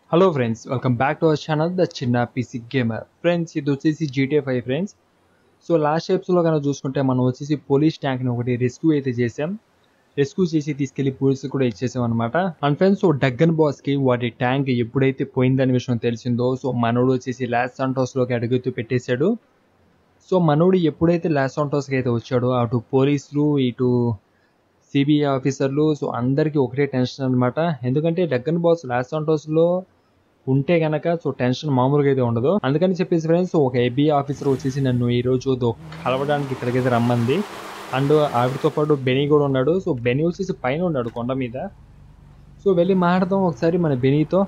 Hello friends welcome back to our channel the Chinna PC gamer friends ఇది వచ్చేసి GTA five friends so last ఎపిసోడ్లో కనుక చూసుకుంటే మనం వచ్చేసి పోలీస్ ట్యాంక్ని ఒకటి రెస్క్యూ అయితే చేసాం రెస్క్యూ చేసి తీసుకెళ్లి పోలీసులు కూడా ఇచ్చేసాం అనమాట అండ్ ఫ్రెండ్స్ సో డగ్గన్ బాస్కి వాటి ట్యాంక్ ఎప్పుడైతే పోయిందనే విషయం తెలిసిందో సో మనోడు వచ్చేసి లాస్ సాంటోస్లోకి అడుగుతూ పెట్టేశాడు సో మనోడు ఎప్పుడైతే లాస్ సాంటోస్కి అయితే వచ్చాడో అటు పోలీసులు ఇటు సిబిఐ ఆఫీసర్లు సో అందరికీ ఒకటే టెన్షన్ అనమాట ఎందుకంటే డగ్గన్ బాస్ లాస్ సాంటోస్లో ఉంటే గనక సో టెన్షన్ మామూలుగా అయితే ఉండదు అందుకని చెప్పేసి ఫ్రెండ్స్ ఒక ఏబిఐ ఆఫీసర్ వచ్చేసి నన్ను ఈ రోజు దో కలవడానికి ఇక్కడికైతే రమ్మంది అండ్ ఆవిడతో పాటు బెనీ కూడా ఉన్నాడు సో బెనీ వచ్చేసి పైన ఉన్నాడు కొండ మీద సో వెళ్ళి మాట్లాడదాం ఒకసారి మన బెనీతో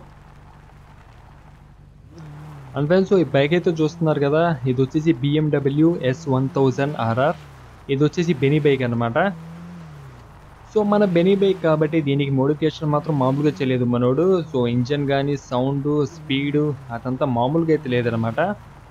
అండ్ ఫ్రెండ్స్ ఈ బైక్ అయితే చూస్తున్నారు కదా ఇది వచ్చేసి BMW S one thousand RR ఇది వచ్చేసి బెనీ బైక్ అనమాట సో మన బెనీ బైక్ కాబట్టి దీనికి మోడిఫికేషన్ మాత్రం మామూలుగా చేయలేదు మనోడు సో ఇంజన్ కానీ సౌండ్ స్పీడ్ అదంతా మామూలుగా అయితే లేదనమాట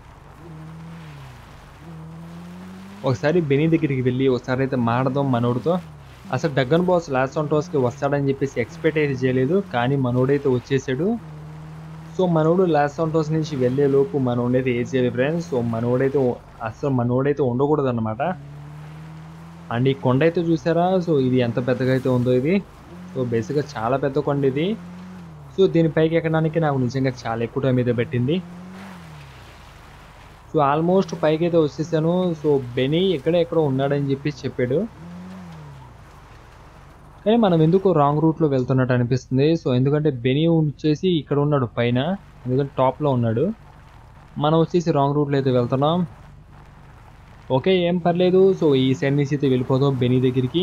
ఒకసారి బెనీ దగ్గరికి వెళ్ళి ఒకసారి అయితే మాడదాం మనోడితో అసలు డగ్గన్ బాస్ లాస్ట్ సంటోస్కి వస్తాడని చెప్పేసి ఎక్స్పెక్ట్ అయితే చేయలేదు కానీ మనోడైతే వచ్చేసాడు సో మనోడు లాస్ట్ సంటోస్ నుంచి వెళ్ళే లోపు మనోడైతే ఏ చేయాలి ఫ్రెండ్స్ సో మనోడైతే అసలు మనోడైతే ఉండకూడదు అనమాట అండ్ ఈ కొండ అయితే చూసారా సో ఇది ఎంత పెద్దగా అయితే ఉందో ఇది సో బేసిక్గా చాలా పెద్ద కొండ ఇది సో దీనిపైకి ఎక్కడానికి నాకు నిజంగా చాలా ఎక్కువ టైం అయితే పెట్టింది సో ఆల్మోస్ట్ పైకి అయితే వచ్చేసాను సో బెనీ ఎక్కడ ఎక్కడో ఉన్నాడని చెప్పేసి చెప్పాడు కానీ మనం ఎందుకు రాంగ్ రూట్లో వెళ్తున్నట్టు అనిపిస్తుంది సో ఎందుకంటే బెనీ వచ్చేసి ఇక్కడ ఉన్నాడు పైన ఎందుకంటే టాప్లో ఉన్నాడు మనం వచ్చేసి రాంగ్ రూట్లో అయితే వెళ్తున్నాం ఓకే ఏం పర్లేదు సో ఈ సైడ్ నుంచి అయితే వెళ్ళిపోదాం బెనీ దగ్గరికి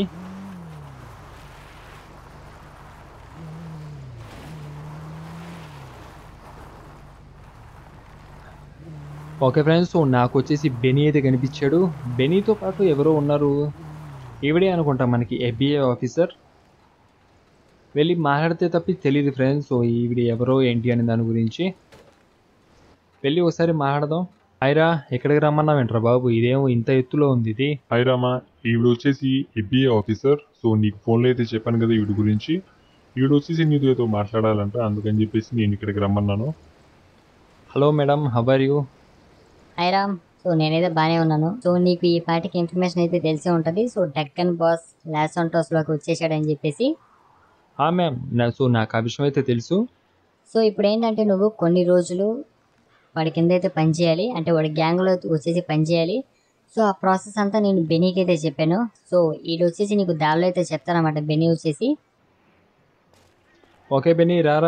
ఓకే ఫ్రెండ్స్ సో నాకు వచ్చేసి బెనీ అయితే కనిపించాడు బెనీతో పాటు ఎవరో ఉన్నారు ఈవిడే అనుకుంటా మనకి ఎఫ్బిఐ ఆఫీసర్ వెళ్ళి మాట్లాడితే తప్పి తెలియదు ఫ్రెండ్స్ సో ఈవిడ ఎవరో ఏంటి అనే దాని గురించి వెళ్ళి ఒకసారి మాట్లాడదాం అయిరా ఎక్కడికి రమ్మన్నావేంట్రా బాబు ఇదేమో ఇంత ఎత్తులో ఉంది ఇది హాయ్ రామా ఈవిడ వచ్చేసి ఎఫ్బిఐ ఆఫీసర్ సో నీకు ఫోన్లో అయితే చెప్పాను కదా ఈవిడ గురించి ఈవిడ వచ్చేసి నీతో ఏదో మాట్లాడాలంట అందుకని చెప్పేసి నేను ఇక్కడికి రమ్మన్నాను hello madam how are you hi Ram so నేనైతే బాగానే ఉన్నాను సో నీకు ఈ పాటికి ఇన్ఫర్మేషన్ అయితే తెలిసే ఉంటుంది సో డక్కన్ బాస్ లాస్ లోకి వచ్చేసాడని చెప్పేసి హా మ్యామ్ నా సో నాకు ఆ విషయం అయితే తెలుసు సో ఇప్పుడు ఏంటంటే నువ్వు కొన్ని రోజులు వాడి కింద అయితే పనిచేయాలి అంటే వాడి గ్యాంగ్లో వచ్చేసి పనిచేయాలి సో ఆ ప్రాసెస్ అంతా నేను బెనీకి అయితే చెప్పాను సో వీడు వచ్చేసి నీకు దారిలో అయితే చెప్తానమాట బెనీ వచ్చేసి ఓకే బెన్నీ రారా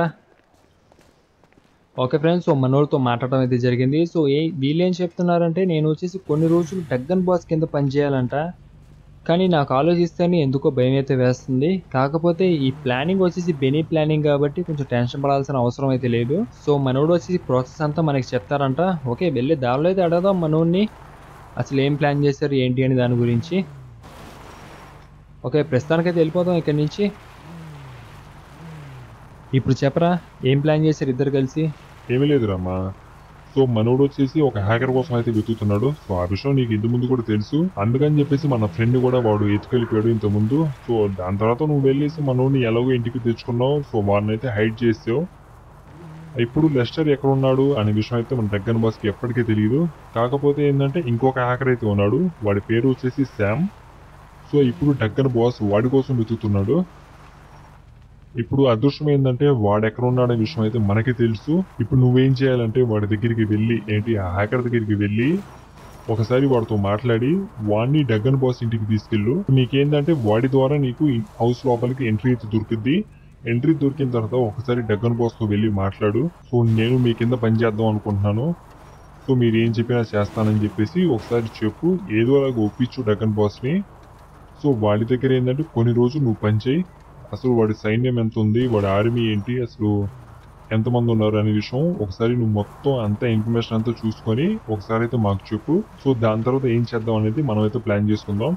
ఓకే ఫ్రెండ్స్ సో మనోళ్ళతో మాట్లాడడం అయితే జరిగింది సో ఏ వీళ్ళు ఏం చెప్తున్నారంటే నేను వచ్చేసి కొన్ని రోజులు డగ్గన్ బాస్ కింద పనిచేయాలంట కానీ నాకు ఆలోచిస్తేనే ఎందుకో భయం అయితే వేస్తుంది కాకపోతే ఈ ప్లానింగ్ వచ్చేసి బెనీ ప్లానింగ్ కాబట్టి కొంచెం టెన్షన్ పడాల్సిన అవసరం అయితే లేదు సో మనోడు వచ్చేసి ప్రాసెస్ అంతా మనకి చెప్తారంట ఓకే వెళ్ళి దారిలో అయితే అడగదాం మనోడిని అసలు ఏం ప్లాన్ చేశారు ఏంటి అని దాని గురించి ఓకే ప్రస్తుతానికైతే వెళ్ళిపోదాం ఇక్కడి నుంచి ఇప్పుడు చెప్పరా ఏం ప్లాన్ చేశారు ఇద్దరు కలిసి ఏమీ లేదు రామా సో మనోడు వచ్చేసి ఒక హ్యాకర్ కోసం అయితే వెతుకుతున్నాడు సో ఆ విషయం నీకు ఇంత ముందు కూడా తెలుసు అందుకని చెప్పేసి మన ఫ్రెండ్ కూడా వాడు ఎత్తుకెళ్ళిపోయాడు ఇంత ముందు సో దాని తర్వాత నువ్వు వెళ్ళేసి మనోడిని ఎలాగో ఇంటికి తెచ్చుకున్నావు సో వాడిని అయితే హైడ్ చేసావు ఇప్పుడు లెస్టర్ ఎక్కడ ఉన్నాడు అనే విషయం అయితే మన డగ్గన్ బాస్కి ఎప్పటికీ తెలియదు కాకపోతే ఏంటంటే ఇంకొక హ్యాకర్ అయితే ఉన్నాడు వాడి పేరు వచ్చేసి శామ్ సో ఇప్పుడు డగ్గన్ బాస్ వాడి కోసం వెతుకుతున్నాడు ఇప్పుడు అదృష్టం ఏంటంటే వాడు ఎక్కడ ఉన్నాడనే విషయం అయితే మనకి తెలుసు ఇప్పుడు నువ్వేం చేయాలంటే వాడి దగ్గరికి వెళ్ళి ఏంటి ఆ హ్యాకర్ దగ్గరికి వెళ్ళి ఒకసారి వాడితో మాట్లాడి వాడిని డగ్గన్ బాస్ ఇంటికి తీసుకెళ్ళు నీకేంటంటే వాడి ద్వారా నీకు ఈ హౌస్ లోపలికి ఎంట్రీ అయితే దొరుకుద్ది ఎంట్రీ దొరికిన తర్వాత ఒకసారి డగ్గన్ బాస్తో వెళ్ళి మాట్లాడు సో నేను మీ కింద పని చేద్దాం అనుకుంటున్నాను సో మీరు ఏం చెప్పినా చేస్తానని చెప్పేసి ఒకసారి చెప్పు ఏదో అలాగ ఒప్పించు డగ్గన్ బాస్ని సో వాడి దగ్గర ఏంటంటే కొన్ని రోజులు నువ్వు పని చేయి అసలు వాడి సైన్యం ఎంత ఉంది వాడి ఆర్మీ ఏంటి అసలు ఎంతమంది ఉన్నారు అనే విషయం ఒకసారి నువ్వు మొత్తం అంతా ఇన్ఫర్మేషన్ అంతా చూసుకొని ఒకసారి అయితే మాకు చెప్పు సో దాని తర్వాత ఏం చేద్దాం అనేది మనం అయితే ప్లాన్ చేసుకుందాం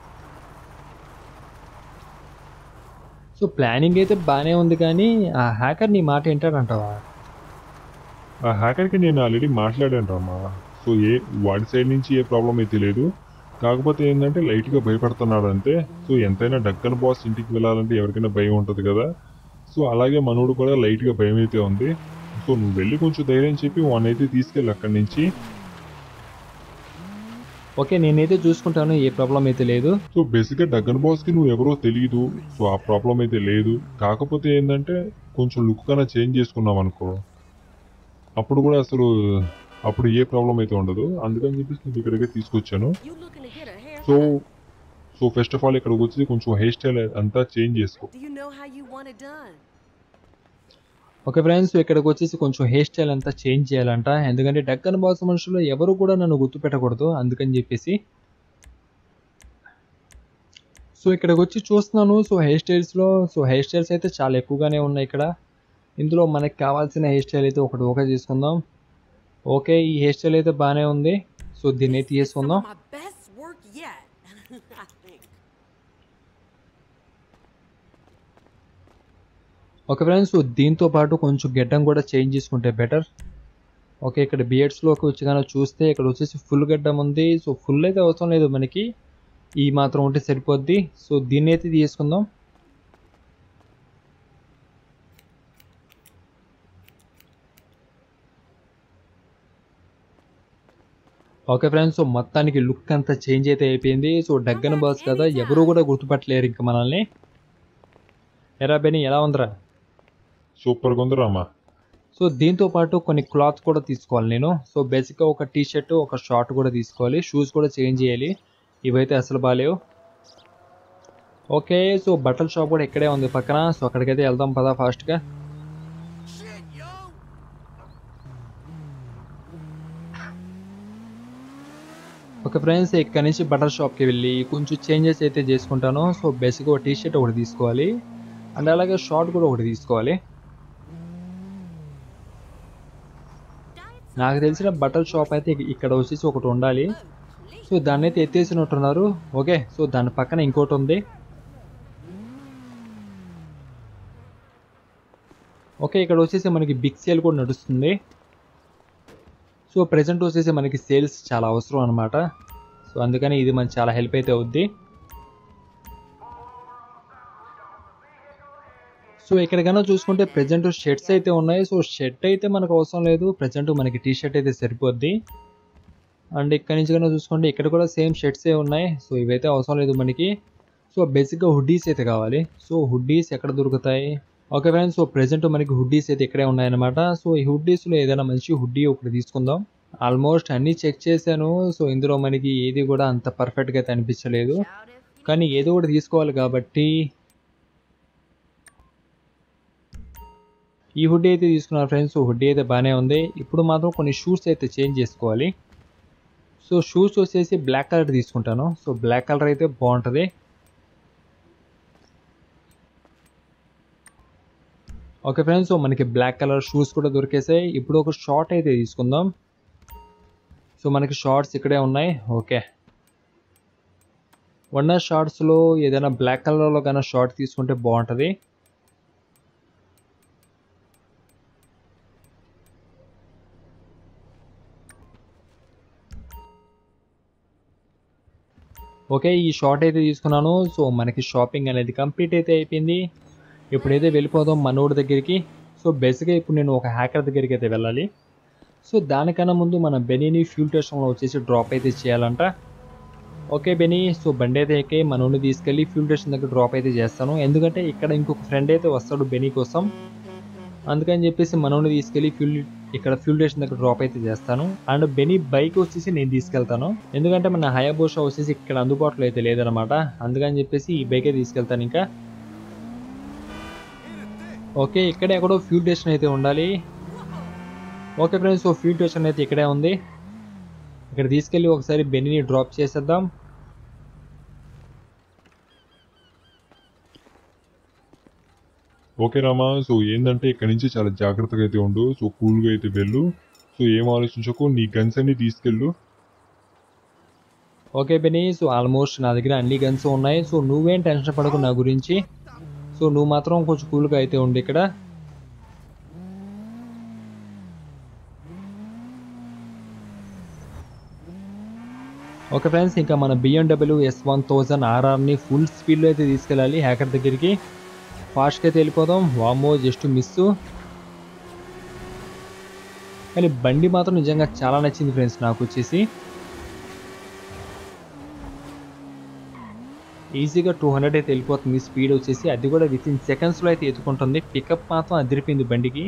సో ప్లానింగ్ అయితే బాగానే ఉంది కానీ ఆ హ్యాకర్ నీ మాట వింటాడంటావా ఆ హ్యాకర్కి నేను ఆల్రెడీ మాట్లాడాను రామా సో ఏ వాడి సైడ్ నుంచి ఏ ప్రాబ్లం అయితే లేదు కాకపోతే ఏంటంటే లైట్గా భయపడుతున్నాడు అంతే సో ఎంతైనా డక్కన్ బాస్ ఇంటికి వెళ్ళాలంటే ఎవరికైనా భయం ఉంటుంది కదా సో అలాగే మనోడు కూడా లైట్గా భయం అయితే ఉంది సో నువ్వు వెళ్ళి కొంచెం ధైర్యం చెప్పి వాడిని అయితే తీసుకెళ్ళి అక్కడి నుంచి ఓకే నేనైతే చూసుకుంటాను ఏ ప్రాబ్లం అయితే లేదు సో బేసిక్గా డగ్గన్ బాస్కి నువ్వు ఎవరో తెలియదు సో ఆ ప్రాబ్లం అయితే లేదు కాకపోతే ఏంటంటే కొంచెం లుక్ కన్నా చేంజ్ చేసుకున్నాం అనుకో అప్పుడు కూడా అసలు అప్పుడు ఏ ప్రాబ్లం అయితే ఉండదు అందుకని చెప్పేసి నేను ఇక్కడికే తీసుకొచ్చాను You looking to get a haircut? So so first of all ఇక్కడికి వచ్చి కొంచెం హెయిర్ స్టైల్ అంతా చేంజ్ చేసుకో Do you know how you want it done? Okay friends ఇక్కడికి వచ్చేసి కొంచెం హెయిర్ స్టైల్ అంతా చేంజ్ చేయాలంట ఎందుకంటే డక్కన్ బాస్ మనుషులు ఎవరు కూడా నన్ను గుర్తుపెట్టకూడదు అందుకని చెప్పేసి సో ఇక్కడికి వచ్చి చూస్తున్నాను సో హెయిర్ స్టైల్స్లో సో హెయిర్ స్టైల్స్ అయితే చాలా ఎక్కువగానే ఉన్నాయి ఇక్కడ ఇందులో మనకి కావాల్సిన హెయిర్ స్టైల్ అయితే ఒకటి ఓకే చేసుకుందాం ఓకే ఈ హెయిర్ స్టైల్ అయితే బాగానే ఉంది సో దీన్ని అయితే Some తీసుకుందాం of my best work yet. I think. Okay friends దీంతో పాటు కొంచెం గడ్డం కూడా చేంజ్ చేసుకుంటే బెటర్ ఓకే ఇక్కడ బియర్డ్స్లోకి వచ్చి కానీ చూస్తే ఇక్కడ వచ్చేసి ఫుల్ గడ్డం ఉంది సో ఫుల్ అయితే అవసరం లేదు మనకి ఈ మాత్రం ఉంటే సరిపోద్ది సో దీన్ని అయితే తీసుకుందాం ఓకే ఫ్రెండ్స్ సో మొత్తానికి లుక్ అంతా చేంజ్ అయితే అయిపోయింది సో డగ్గన్ బాస్ కదా ఎవరు కూడా గుర్తుపట్టలేరు ఇంకా మనల్ని ఎరా బెని ఎలా ఉందిరా సూపర్గా ఉంది రామా సో దీంతో పాటు కొన్ని క్లాత్ కూడా తీసుకోవాలి నేను సో బేసిక్గా ఒక టీ షర్ట్ ఒక షార్ట్ కూడా తీసుకోవాలి షూస్ కూడా చేంజ్ చేయాలి ఇవైతే అసలు బాగాలేవు ఓకే సో బట్టల షాప్ కూడా ఇక్కడే ఉంది పక్కన సో అక్కడికైతే వెళ్దాం పదా ఫాస్ట్గా Shit, yo! ఓకే ఫ్రెండ్స్ ఇక్కడ నుంచి బట్టల షాప్కి వెళ్ళి కొంచెం చేంజెస్ అయితే చేసుకుంటాను సో బేసిక్గా ఒక టీ షర్ట్ ఒకటి తీసుకోవాలి అండ్ అలాగే షార్ట్ కూడా ఒకటి తీసుకోవాలి నాకు తెలిసిన బట్టల షాప్ అయితే ఇక- ఇక్కడ వచ్చేసి ఒకటి ఉండాలి సో దాన్ని అయితే ఎత్తేసినట్టున్నారు ఓకే సో దాని పక్కన ఇంకోటి ఉంది ఓకే ఇక్కడ వచ్చేసి మనకి బిగ్ సేల్ కూడా నడుస్తుంది సో ప్రజెంట్ వచ్చేసి మనకి సేల్స్ చాలా అవసరం అనమాట సో అందుకని ఇది మనకి చాలా హెల్ప్ అయితే అవుద్ది సో ఇక్కడ కన్నా చూసుకుంటే ప్రజెంట్ షర్ట్స్ అయితే ఉన్నాయి సో షర్ట్ అయితే మనకు అవసరం లేదు ప్రజెంట్ మనకి టీ షర్ట్ అయితే సరిపోద్ది అండ్ ఇక్కడ నుంచి కన్నా చూసుకుంటే ఇక్కడ కూడా సేమ్ షర్ట్సే ఉన్నాయి సో ఇవైతే అవసరం లేదు మనకి సో బేసిక్గా హుడ్డీస్ అయితే కావాలి సో హుడ్డీస్ ఎక్కడ దొరుకుతాయి ఓకే ఫ్రెండ్స్ సో ప్రెసెంట్ మనకి హుడ్డీస్ అయితే ఇక్కడే ఉన్నాయన్నమాట సో ఈ హుడ్డీస్లో ఏదైనా మంచి హుడ్డీ ఒకటి తీసుకుందాం ఆల్మోస్ట్ అన్నీ చెక్ చేశాను సో ఇందులో మనకి ఏది కూడా అంత పర్ఫెక్ట్గా అయితే అనిపించలేదు కానీ ఏదో ఒకటి తీసుకోవాలి కాబట్టి ఈ హుడ్డీ అయితే తీసుకున్నారు ఫ్రెండ్స్ హుడ్డీ అయితే బాగానే ఉంది ఇప్పుడు మాత్రం కొన్ని షూస్ అయితే చేంజ్ చేసుకోవాలి సో షూస్ వచ్చేసి బ్లాక్ కలర్ తీసుకుంటాను సో బ్లాక్ కలర్ అయితే బాగుంటుంది ఓకే ఫ్రెండ్స్ సో మనకి బ్లాక్ కలర్ షూస్ కూడా దొరికేసాయి ఇప్పుడు ఒక షార్ట్ అయితే తీసుకుందాం సో మనకి షార్ట్స్ ఇక్కడే ఉన్నాయి ఓకే ఉన్న షార్ట్స్లో ఏదైనా బ్లాక్ కలర్లో కన్నా షార్ట్ తీసుకుంటే బాగుంటుంది ఓకే ఈ షార్ట్ అయితే తీసుకున్నాను సో మనకి షాపింగ్ అనేది కంప్లీట్ అయితే అయిపోయింది ఇప్పుడైతే వెళ్ళిపోదాం మనోడి దగ్గరికి సో బేసిక్గా ఇప్పుడు నేను ఒక హ్యాకర్ దగ్గరికి అయితే వెళ్ళాలి సో దానికన్నా ముందు మన బెనీని ఫ్యూల్ స్టేషన్లో వచ్చేసి డ్రాప్ అయితే చేయాలంట ఓకే బెనీ సో బండి అయితే ఎక్కి మనోడిని తీసుకెళ్ళి ఫ్యూల్ స్టేషన్ దగ్గర డ్రాప్ అయితే చేస్తాను ఎందుకంటే ఇక్కడ ఇంకొక ఫ్రెండ్ అయితే వస్తాడు బెనీ కోసం అందుకని చెప్పేసి మనోడిని తీసుకెళ్ళి ఫ్యూల్ ఇక్కడ ఫ్యూల్ స్టేషన్ దగ్గర డ్రాప్ అయితే చేస్తాను అండ్ బెనీ బైక్ వచ్చేసి నేను తీసుకెళ్తాను ఎందుకంటే మన హయాబోషా వచ్చేసి ఇక్కడ అందుబాటులో అయితే లేదనమాట అందుకని చెప్పేసి ఈ బైకే తీసుకెళ్తాను ఇంకా ఓకే ఇక్కడే ఎక్కడో ఫ్యూల్ స్టేషన్ అయితే ఉండాలి okay friends so fuel station అయితే ఇక్కడే ఉంది ఇక్కడ తీసుకెళ్ళి ఒకసారి బెన్నీని డ్రాప్ చేసేద్దాం ఓకే రామా సో ఏంటంటే ఇక్కడ నుంచి చాలా జాగ్రత్తగా అయితే ఉండు సో కూల్గా అయితే వెళ్ళు సో ఏం ఆలోచించకు నీ గన్స్ అన్ని తీసుకెళ్ళు ఓకే బెనీ సో ఆల్మోస్ట్ నా దగ్గర అన్ని గన్స్ ఉన్నాయి సో నువ్వేం టెన్షన్ పడకు నా గురించి సో నువ్వు మాత్రం కొంచెం కూల్గా అయితే ఉండు ఇక్కడ ఓకే ఫ్రెండ్స్ ఇంకా మన బిఎండబ్ల్యూ ఎస్ వన్ థౌజండ్ ఆర్ఆర్ని ఫుల్ స్పీడ్లో అయితే తీసుకెళ్ళాలి హ్యాకర్ దగ్గరికి ఫాస్ట్గా అయితే వెళ్ళిపోదాం వామో జస్ట్ మిస్ కానీ బండి మాత్రం నిజంగా చాలా నచ్చింది ఫ్రెండ్స్ నాకు వచ్చేసి ఈజీగా టూ హండ్రెడ్ అయితే వెళ్ళిపోతుంది స్పీడ్ వచ్చేసి అది కూడా విత్ ఇన్ సెకండ్స్లో అయితే ఎత్తుకుంటుంది పికప్ మాత్రం అదిరిపోయింది బండికి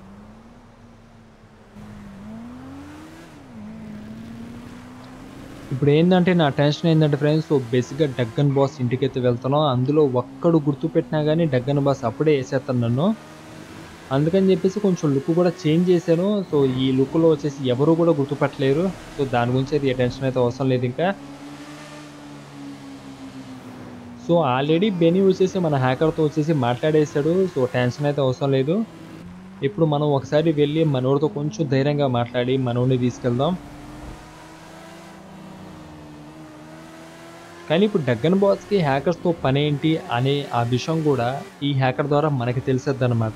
ఇప్పుడు ఏంటంటే నా టెన్షన్ ఏంటంటే ఫ్రెండ్స్ సో బేసిక్గా డగ్గన్ బాస్ ఇంటికి అయితే వెళ్తాను అందులో ఒక్కడు గుర్తు పెట్టినా కానీ డగ్గన్ బాస్ అప్పుడే వేసేస్తాను నన్ను అందుకని చెప్పేసి కొంచెం లుక్ కూడా చేంజ్ చేశాను సో ఈ లుక్లో వచ్చేసి ఎవరు కూడా గుర్తుపట్టలేరు సో దాని గురించి అయితే ఏ టెన్షన్ అయితే అవసరం లేదు ఇంకా సో ఆల్రెడీ బెనీ వచ్చేసి మన హ్యాకర్తో వచ్చేసి మాట్లాడేశాడు సో టెన్షన్ అయితే అవసరం లేదు ఇప్పుడు మనం ఒకసారి వెళ్ళి మనోడితో కొంచెం ధైర్యంగా మాట్లాడి మనోడిని తీసుకెళ్దాం కానీ ఇప్పుడు డగ్గన్ బాస్కి హ్యాకర్స్తో పని ఏంటి అనే ఆ విషయం కూడా ఈ హ్యాకర్ ద్వారా మనకి తెలిసేది అనమాట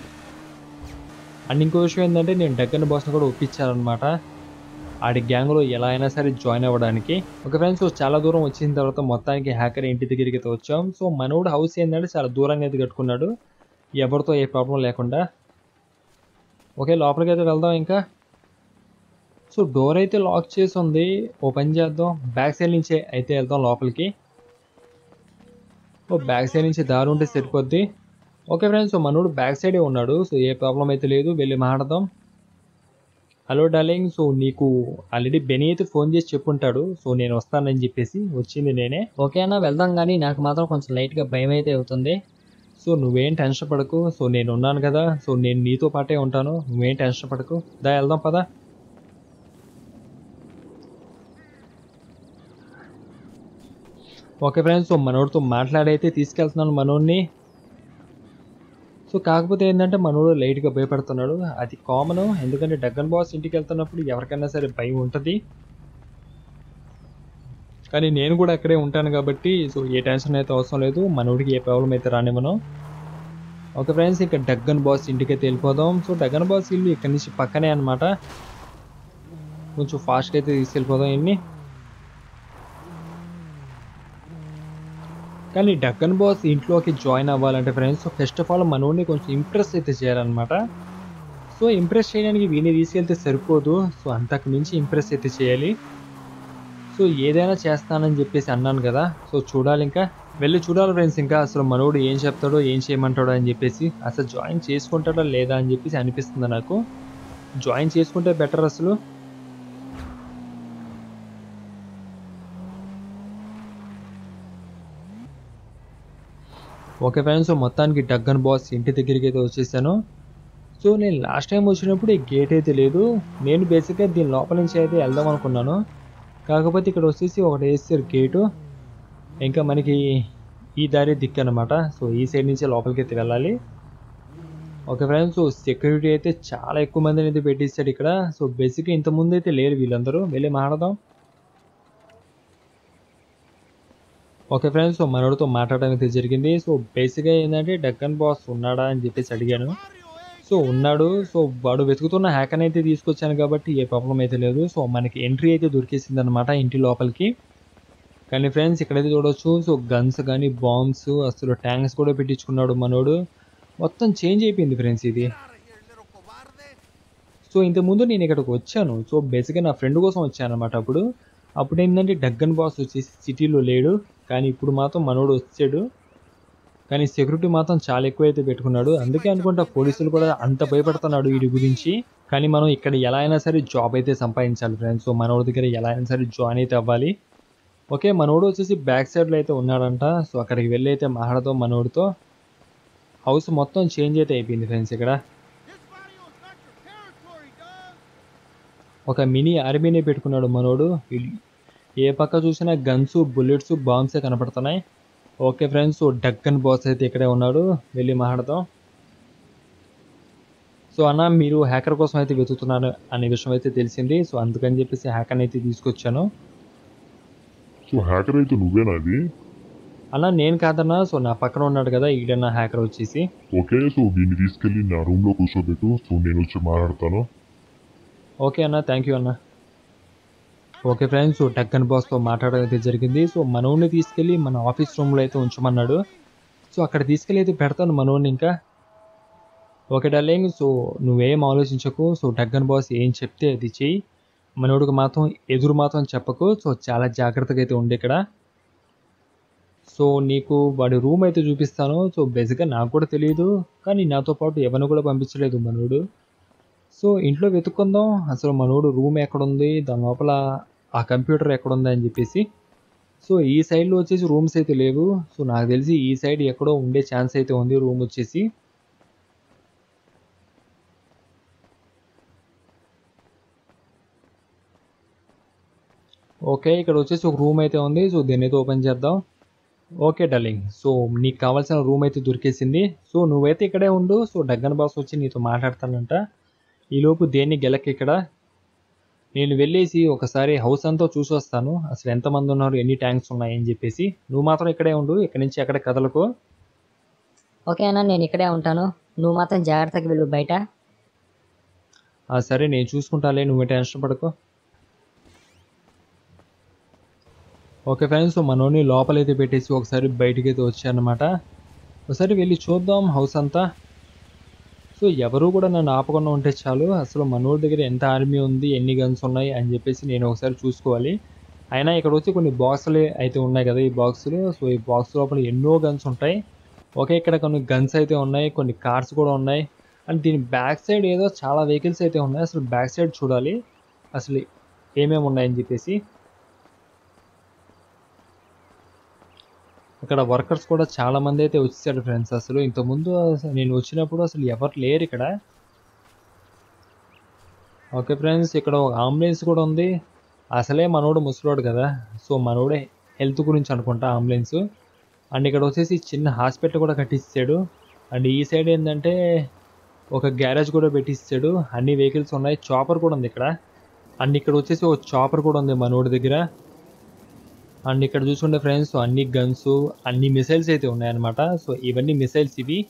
అండ్ ఇంకో విషయం ఏంటంటే నేను డగ్గన్ బాస్ని కూడా ఒప్పించానమాట ఆడి గ్యాంగ్లో ఎలా అయినా సరే జాయిన్ అవ్వడానికి ఒక ఫ్రెండ్స్ చాలా దూరం వచ్చిన తర్వాత మొత్తానికి హ్యాకర్ ఇంటి దగ్గరికి అయితే వచ్చాం సో మనోడు హౌస్ ఏంటంటే చాలా దూరంగా అయితే కట్టుకున్నాడు ఎవరితో ఏ ప్రాబ్లం లేకుండా ఓకే లోపలికి అయితే వెళ్దాం ఇంకా సో డోర్ అయితే లాక్ చేసి ఉంది ఓపెన్ చేద్దాం బ్యాక్ సైడ్ నుంచే అయితే వెళ్దాం లోపలికి ఓ బ్యాక్ సైడ్ నుంచి దారి ఉంటే సరిపోద్ది ఓకే ఫ్రెండ్స్ సో మనోడు బ్యాక్ సైడే ఉన్నాడు సో ఏ ప్రాబ్లం అయితే లేదు వెళ్ళి మాట్లాడదాం హలో డార్లింగ్ సో నీకు ఆల్రెడీ బెనీ అయితే ఫోన్ చేసి చెప్పుంటాడు సో నేను వస్తానని చెప్పేసి వచ్చింది నేనే ఓకే అన్న వెళ్దాం కానీ నాకు మాత్రం కొంచెం లైట్గా భయం అయితే అవుతుంది సో నువ్వేం టెన్షన్ పడకు సో నేను ఉన్నాను కదా సో నేను నీతో పాటే ఉంటాను నువ్వేం టెన్షన్ పడకు దా వెళ్దాం పదా ఓకే ఫ్రెండ్స్ సో మనోడితో మాట్లాడైతే తీసుకెళ్తున్నాను మనోడిని సో కాకపోతే ఏంటంటే మనోడు లైట్గా భయపడుతున్నాడు అది కామన్ ఎందుకంటే డగ్గన్ బాస్ ఇంటికి వెళ్తున్నప్పుడు ఎవరికైనా సరే భయం ఉంటుంది కానీ నేను కూడా అక్కడే ఉంటాను కాబట్టి సో ఏ టెన్షన్ అయితే అవసరం లేదు మనోడికి ఏ ప్రాబ్లం అయితే రానివ్వను ఓకే ఫ్రెండ్స్ ఇంకా డగ్గన్ బాస్ ఇంటికి అయితే వెళ్ళిపోదాం సో డగ్గన్ బాస్ ఇల్లు ఇక్కడి నుంచి పక్కనే అనమాట కొంచెం ఫాస్ట్గా అయితే తీసుకెళ్ళిపోదాం ఇన్ని కానీ డగ్గన్ బాస్ ఇంట్లోకి జాయిన్ అవ్వాలంటే ఫ్రెండ్స్ ఫస్ట్ ఆఫ్ ఆల్ మనోడిని కొంచెం ఇంప్రెస్ అయితే చేయాలన్నమాట సో ఇంప్రెస్ చేయడానికి వీడిని తీసుకెళ్తే సరిపోదు సో అంతకు మించి ఇంప్రెస్ అయితే చేయాలి సో ఏదైనా చేస్తానని చెప్పేసి అన్నాను కదా సో చూడాలి ఇంకా వెళ్ళి చూడాలి ఫ్రెండ్స్ ఇంకా అసలు మనోడు ఏం చెప్తాడో ఏం చేయమంటాడో అని చెప్పేసి అసలు జాయిన్ చేసుకుంటాడో లేదా అని చెప్పేసి అనిపిస్తుంది నాకు జాయిన్ చేసుకుంటే బెటర్ అసలు ఓకే ఫ్రెండ్స్ సో మొత్తానికి డగ్గన్ బాస్ ఇంటి దగ్గరికి అయితే వచ్చేసాను సో నేను లాస్ట్ టైం వచ్చినప్పుడు ఈ గేట్ అయితే లేదు నేను బేసిక్గా దీని లోపల నుంచి అయితే వెళ్దాం అనుకున్నాను కాకపోతే ఇక్కడ వచ్చేసి ఒకటి వేసారు గేటు ఇంకా మనకి ఈ దారి దిక్కు అనమాట సో ఈ సైడ్ నుంచి లోపలికి అయితే వెళ్ళాలి ఓకే ఫ్రెండ్స్ సో సెక్యూరిటీ అయితే చాలా ఎక్కువ మందిని అయితే పెట్టిస్తాడు ఇక్కడ సో బేసిక్గా ఇంతకుముందు అయితే లేరు వీళ్ళందరూ వెళ్ళి మాట్లాడదాం ఓకే ఫ్రెండ్స్ సో మనోడితో మాట్లాడడం అయితే జరిగింది సో బేసిక్గా ఏంటంటే డక్కన్ బాస్ ఉన్నాడా అని చెప్పేసి అడిగాను సో ఉన్నాడు సో వాడు వెతుకుతున్న హ్యాకర్ అయితే తీసుకొచ్చాను కాబట్టి ఏ ప్రాబ్లం అయితే లేదు సో మనకి ఎంట్రీ అయితే దొరికేసింది అనమాట ఇంటి లోపలికి కానీ ఫ్రెండ్స్ ఇక్కడైతే చూడొచ్చు సో గన్స్ కానీ బాంబ్స్ అసలు ట్యాంక్స్ కూడా పెట్టించుకున్నాడు మనోడు మొత్తం చేంజ్ అయిపోయింది ఫ్రెండ్స్ ఇది సో ఇంతకుముందు నేను ఇక్కడికి వచ్చాను సో బేసిక్గా నా ఫ్రెండ్ కోసం వచ్చాను అనమాట అప్పుడు అప్పుడు ఏంటంటే డగ్గన్ బాస్ వచ్చేసి సిటీలో లేడు కానీ ఇప్పుడు మాత్రం మనోడు వచ్చాడు కానీ సెక్యూరిటీ మాత్రం చాలా ఎక్కువ అయితే పెట్టుకున్నాడు అందుకే అనుకుంటా పోలీసులు కూడా అంత భయపడుతున్నాడు వీడి గురించి కానీ మనం ఇక్కడ ఎలా అయినా సరే జాబ్ అయితే సంపాదించాలి ఫ్రెండ్స్ సో మనోడి దగ్గర ఎలా అయినా సరే జాయిన్ అయితే అవ్వాలి ఓకే మనోడు వచ్చేసి బ్యాక్ సైడ్లో అయితే ఉన్నాడంట సో అక్కడికి వెళ్ళి అయితే మాట్లాడదాం మనోడితో హౌస్ మొత్తం చేంజ్ అయితే అయిపోయింది ఫ్రెండ్స్ ఇక్కడ ఒక మినీ ఆర్మీనే పెట్టుకున్నాడు మనోడు వీళ్ళు ఏ పక్క చూసినా గన్స్ బుల్లెట్స్ బాంబ్సే కనపడుతున్నాయి okay friends so Duggan boss అయితే ఇక్కడే ఉన్నాడు వెళ్ళి మాట్లాడదాం సో అన్న మీరు హ్యాకర్ కోసం అయితే వెతుకుతున్నారు అనే విషయం అయితే తెలిసింది సో అందుకని చెప్పేసి హ్యాకర్ని అయితే తీసుకొచ్చాను సో హ్యాకర్ అయితే నువ్వేనా అది అన్న నేను కాదన్నా సో నా పక్కన ఉన్నాడు కదా ఈడన్న హ్యాకర్ వచ్చేసి ఓకే సో దీన్ని తీసుకెళ్ళి నా రూమ్ లో కూర్చోబెట్టు సో నేను వచ్చి మాట్లాడతాను ఓకే అన్న థ్యాంక్ యూ అన్న ఓకే ఫ్రెండ్స్ సో డక్కన్ బాస్తో మాట్లాడడం అయితే జరిగింది సో మనోడిని తీసుకెళ్ళి మన ఆఫీస్ రూమ్లో అయితే ఉంచమన్నాడు సో అక్కడ తీసుకెళ్ళి అయితే పెడతాను మనోడిని ఇంకా ఓకే డార్లింగ్ సో నువ్వేం ఆలోచించకు సో డగ్గన్ బాస్ ఏం చెప్తే అది చెయ్యి మనోడికి మాత్రం ఎదురు మాత్రం చెప్పకు సో చాలా జాగ్రత్తగా అయితే ఉండి ఇక్కడ సో నీకు వాడి రూమ్ అయితే చూపిస్తాను సో బేసిక్గా నాకు కూడా తెలియదు కానీ నాతో పాటు ఎవరిని కూడా పంపించలేదు మనోడు సో ఇంట్లో వెతుక్కుందాం అసలు మనోడు రూమ్ ఎక్కడుంది దాని లోపల ఆ కంప్యూటర్ ఎక్కడుంది అని చెప్పేసి సో ఈ సైడ్లో వచ్చేసి రూమ్స్ అయితే లేవు సో నాకు తెలిసి ఈ సైడ్ ఎక్కడో ఉండే ఛాన్స్ అయితే ఉంది రూమ్ వచ్చేసి ఓకే ఇక్కడ వచ్చేసి ఒక రూమ్ అయితే ఉంది సో దీన్ని అయితే ఓపెన్ చేద్దాం ఓకే డల్లింగ్ సో నీకు కావాల్సిన రూమ్ అయితే దొరికేసింది సో నువ్వైతే ఇక్కడే ఉండు సో డగ్గన్ బాస్ వచ్చి నీతో మాట్లాడతానంట ఈలోపు దేన్ని గెలక్ ఇక్కడ నేను వెళ్ళేసి ఒకసారి హౌస్ అంతా చూసి వస్తాను అసలు ఎంతమంది ఉన్నారు ఎన్ని ట్యాంక్స్ ఉన్నాయి అని చెప్పేసి నువ్వు మాత్రం ఇక్కడే ఉండు ఇక్కడి నుంచి ఎక్కడ కదలకు ఓకే అన్న నేను ఇక్కడే ఉంటాను నువ్వు మాత్రం జాగ్రత్తగా వెళ్ళు బయట ఆ సరే నేను చూసుకుంటాలే నువ్వు టెన్షన్ పడకు ఓకే ఫ్రెండ్స్ సో మనోని లోపలైతే పెట్టేసి ఒకసారి బయటికి అయితే వచ్చానమాట ఒకసారి వెళ్ళి చూద్దాం హౌస్ అంతా సో ఎవరు కూడా నన్ను ఆపకుండా ఉంటే చాలు అసలు మనోడి దగ్గర ఎంత ఆర్మీ ఉంది ఎన్ని గన్స్ ఉన్నాయి అని చెప్పేసి నేను ఒకసారి చూసుకోవాలి అయినా ఇక్కడ వచ్చి కొన్ని బాక్సులు అయితే ఉన్నాయి కదా ఈ బాక్సులు సో ఈ బాక్స్ లోపల ఎన్నో గన్స్ ఉంటాయి ఓకే ఇక్కడ కొన్ని గన్స్ అయితే ఉన్నాయి కొన్ని కార్స్ కూడా ఉన్నాయి అండ్ దీని బ్యాక్ సైడ్ ఏదో చాలా వెహికల్స్ అయితే ఉన్నాయి అసలు బ్యాక్ సైడ్ చూడాలి అసలు ఏమేమి ఉన్నాయని చెప్పేసి ఇక్కడ వర్కర్స్ కూడా చాలా మంది అయితే వచ్చేసారు ఫ్రెండ్స్ అసలు ఇంతకుముందు అసలు నేను వచ్చినప్పుడు అసలు ఎవరు లేరు ఇక్కడ ఓకే ఫ్రెండ్స్ ఇక్కడ ఒక అంబులెన్స్ కూడా ఉంది అసలే మనోడు ముసలోడు కదా సో మనోడే హెల్త్ గురించి అనుకుంటా అంబులెన్స్ అండ్ ఇక్కడ వచ్చేసి చిన్న హాస్పిటల్ కూడా కట్టించాడు అండ్ ఈ సైడ్ ఏంటంటే ఒక గ్యారేజ్ కూడా పెట్టిస్తాడు అన్ని వెహికల్స్ ఉన్నాయి చాపర్ కూడా ఉంది ఇక్కడ అండ్ ఇక్కడ వచ్చేసి ఒక చాపర్ కూడా ఉంది మనోడి దగ్గర అండ్ ఇక్కడ చూసుకుంటే ఫ్రెండ్స్ అన్ని గన్స్ అన్ని మిసైల్స్ అయితే ఉన్నాయన్నమాట సో ఇవన్నీ మిసైల్స్ ఇవి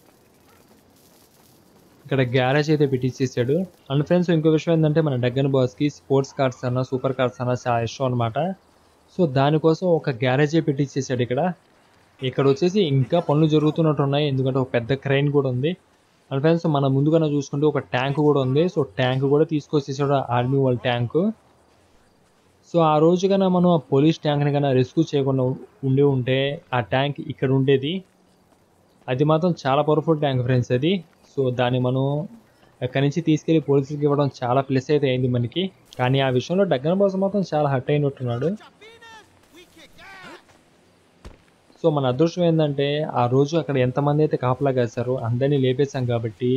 ఇక్కడ గ్యారేజ్ అయితే పెట్టించేసాడు అండ్ ఫ్రెండ్స్ ఇంకో విషయం ఏంటంటే మన డగ్గన్ బాస్కి స్పోర్ట్స్ కార్స్ అన్న సూపర్ కార్స్ అన్న చాలా ఇష్టం అనమాట సో దానికోసం ఒక గ్యారేజే పెట్టించేసాడు ఇక్కడ ఇక్కడ వచ్చేసి ఇంకా పనులు జరుగుతున్నట్టు ఉన్నాయి ఎందుకంటే ఒక పెద్ద క్రైన్ కూడా ఉంది అండ్ ఫ్రెండ్స్ మన ముందుగానే చూసుకుంటే ఒక ట్యాంక్ కూడా ఉంది సో ట్యాంక్ కూడా తీసుకొచ్చేసాడు ఆర్మీ వాళ్ళ ట్యాంకు సో ఆ రోజు కన్నా మనం ఆ పోలీస్ ట్యాంక్ని కన్నా రెస్క్యూ చేయకుండా ఉండి ఉంటే ఆ ట్యాంక్ ఇక్కడ ఉండేది అది మాత్రం చాలా పవర్ఫుల్ ట్యాంక్ ఫ్రెండ్స్ అది సో దాన్ని మనం అక్కడి నుంచి తీసుకెళ్లి పోలీసులకి ఇవ్వడం చాలా ప్లస్ అయితే అయింది మనకి కానీ ఆ విషయంలో డగ్గన్ బాస్ మాత్రం చాలా హర్ట్ అయినట్టున్నాడు సో మన అదృష్టం ఏంటంటే ఆ రోజు అక్కడ ఎంతమంది అయితే కాపలా కాశారో అందరినీ లేపేశాం కాబట్టి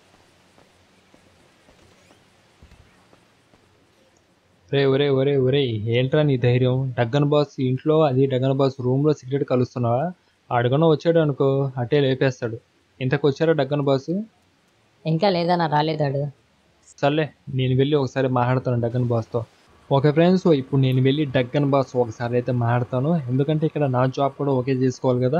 రే ఒరే ఒరే ఒరే ఏంట్రా నీ ధైర్యం డగ్గన్ బాస్ ఇంట్లో అది డగ్గన్ బాస్ రూమ్లో సిగరెట్ కలుస్తున్నావా అడుగున వచ్చాడు అనుకో అట్టే లేపేస్తాడు ఇంతకు వచ్చారా డగ్గన్ బాస్ ఇంకా లేదన్న రాలేదాడు సర్లే నేను వెళ్ళి ఒకసారి మాట్లాడతాను డగ్గన్ బాస్తో ఓకే ఫ్రెండ్స్ సో ఇప్పుడు నేను వెళ్ళి డగ్గన్ బాస్ ఒకసారి అయితే మాట్లాడతాను ఎందుకంటే ఇక్కడ నా జాబ్ కూడా ఓకే చేసుకోవాలి కదా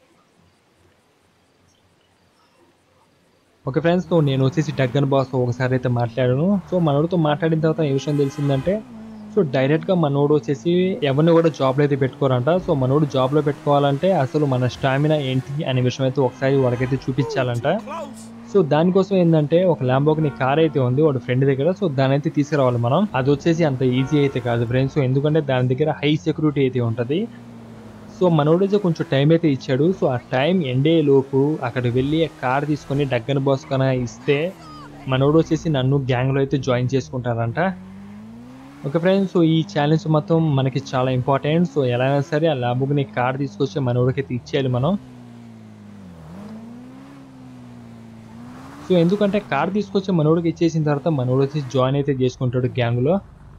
ఓకే ఫ్రెండ్స్ సో నేను వచ్చేసి డగ్గన్ బాస్ ఒకసారి అయితే మాట్లాడాను సో మనోడితో మాట్లాడిన తర్వాత ఏ విషయం తెలిసిందంటే సో డైరెక్ట్గా మనోడు వచ్చేసి ఎవరిని కూడా జాబ్లో అయితే పెట్టుకోరంట సో మనోడు జాబ్లో పెట్టుకోవాలంటే అసలు మన స్టామినా ఏంటి అనే విషయం అయితే ఒకసారి వాడికైతే చూపించాలంట సో దానికోసం ఏంటంటే ఒక ల్యాంబోగిని కార్ అయితే ఉంది వాడు ఫ్రెండ్ దగ్గర సో దాని అయితే తీసుకురావాలి మనం అది వచ్చేసి అంత ఈజీ అయితే కాదు ఫ్రెండ్స్ సో ఎందుకంటే దాని దగ్గర హై సెక్యూరిటీ అయితే ఉంటుంది సో మనోడు అయితే కొంచెం టైం అయితే ఇచ్చాడు సో ఆ టైం ఎండే లోపు అక్కడ వెళ్ళి ఆ కార్ తీసుకొని డగ్గన్ బాస్ కన్నా ఇస్తే మనోడు వచ్చేసి నన్ను గ్యాంగ్లో అయితే జాయిన్ చేసుకుంటారంట ఓకే ఫ్రెండ్స్ సో ఈ ఛాలెంజ్ మొత్తం మనకి చాలా ఇంపార్టెంట్ సో ఎలా అయినా సరే ఆ ల్యాంబోగిని కార్ తీసుకొచ్చి మనోడికి అయితే ఇచ్చేయాలి మనం సో ఎందుకంటే కార్ తీసుకొచ్చి మనోడికి ఇచ్చేసిన తర్వాత మనోడు వచ్చి జాయిన్ అయితే చేసుకుంటాడు గ్యాంగ్లో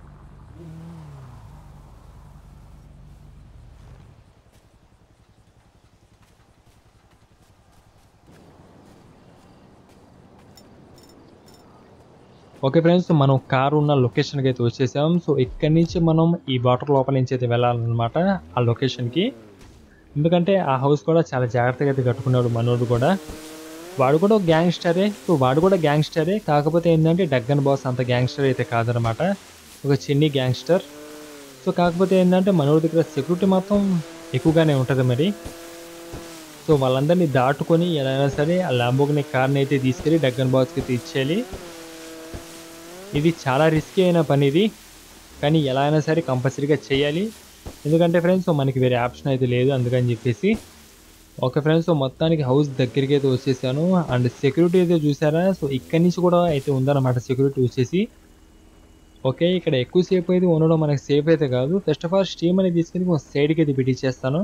ఓకే ఫ్రెండ్స్ మనం కార్ ఉన్న లొకేషన్కి అయితే వచ్చేసాం సో ఇక్కడి నుంచి మనం ఈ వాటర్ లోపల నుంచి అయితే వెళ్ళాలన్నమాట ఆ లొకేషన్కి ఎందుకంటే ఆ హౌస్ కూడా చాలా జాగ్రత్తగా అయితే కట్టుకున్నాడు మనోడు కూడా వాడు కూడా ఒక గ్యాంగ్స్టరే సో వాడు కూడా గ్యాంగ్స్టరే కాకపోతే ఏంటంటే డగ్గన్ బాస్ అంత గ్యాంగ్స్టర్ అయితే కాదనమాట ఒక చిన్ని గ్యాంగ్స్టర్ సో కాకపోతే ఏంటంటే మనోడి దగ్గర సెక్యూరిటీ మాత్రం ఎక్కువగానే ఉంటుంది మరి సో వాళ్ళందరినీ దాటుకొని ఎలా అయినా సరే ఆ ల్యాంబోగిని కార్ని అయితే తీసుకెళ్ళి డగ్గన్ బాస్కి అయితే ఇచ్చేయాలి ఇది చాలా రిస్కీ అయిన పని ఇది కానీ ఎలా అయినా సరే కంపల్సరీగా చేయాలి ఎందుకంటే ఫ్రెండ్స్ మనకి వేరే ఆప్షన్ అయితే లేదు అందుకని చెప్పేసి ఓకే ఫ్రెండ్స్ సో మొత్తానికి హౌస్ దగ్గరికి అయితే వచ్చేసాను అండ్ సెక్యూరిటీ అయితే చూసారా సో ఇక్కడి నుంచి కూడా అయితే ఉందన్నమాట సెక్యూరిటీ వచ్చేసి ఓకే ఇక్కడ ఎక్కువసేపు అయితే ఉండడం మనకి సేఫ్ అయితే కాదు ఫస్ట్ ఆఫ్ ఆల్ స్టీమ్ అనేది తీసుకుని కొంచెం సైడ్కి అయితే పెట్టించేస్తాను